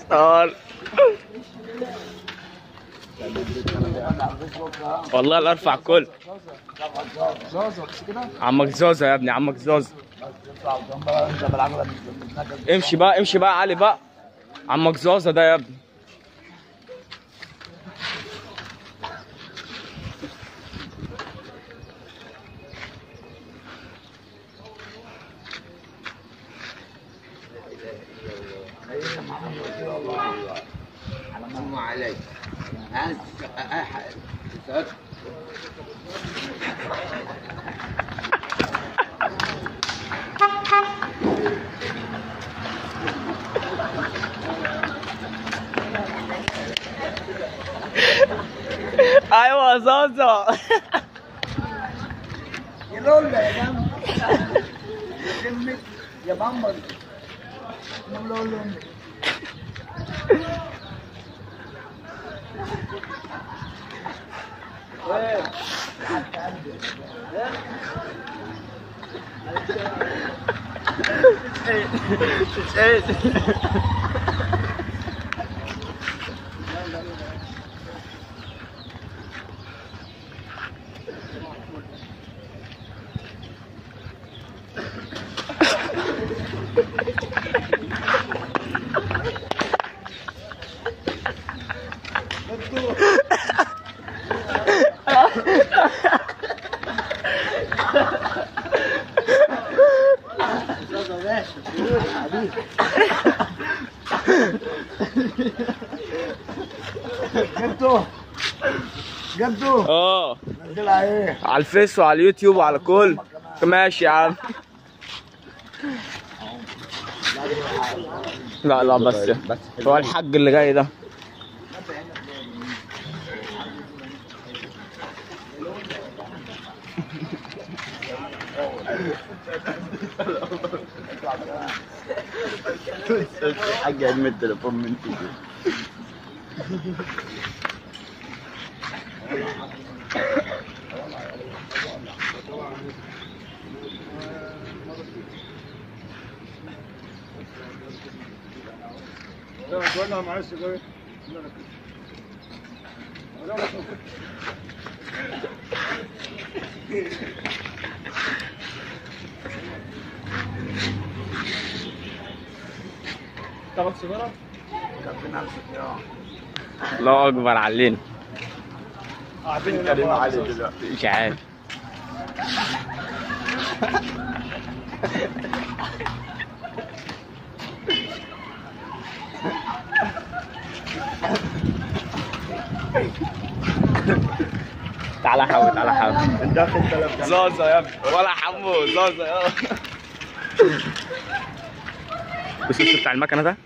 اه والله لا ارفع كل زازا بس كده عمك زوزة يا ابني عمك زوزة يطلع قدام بقى انت بالعجله مش بتنكد امشي بقى امشي بقى علي بقى عمك زوزة ده يا ابني اللهم عليك ها ايوه زوزة يا لولا يا جنب يا جنبك يا بامبر يا لولا جبته جبته اه نزلها ايه على الفيس وعلى اليوتيوب وعلى كل ماشي يا عم لا لا بس هو الحاج اللي جاي ده حاجة علم التليفون من تيجي الله اكبر علينا فين كريم علي دلوقتي مش عارف تعالى حاول تعالى حاول انت واخد تلف زازا يا ابني ولا حمو زازا يا بص الصوت بتاع المكنه ده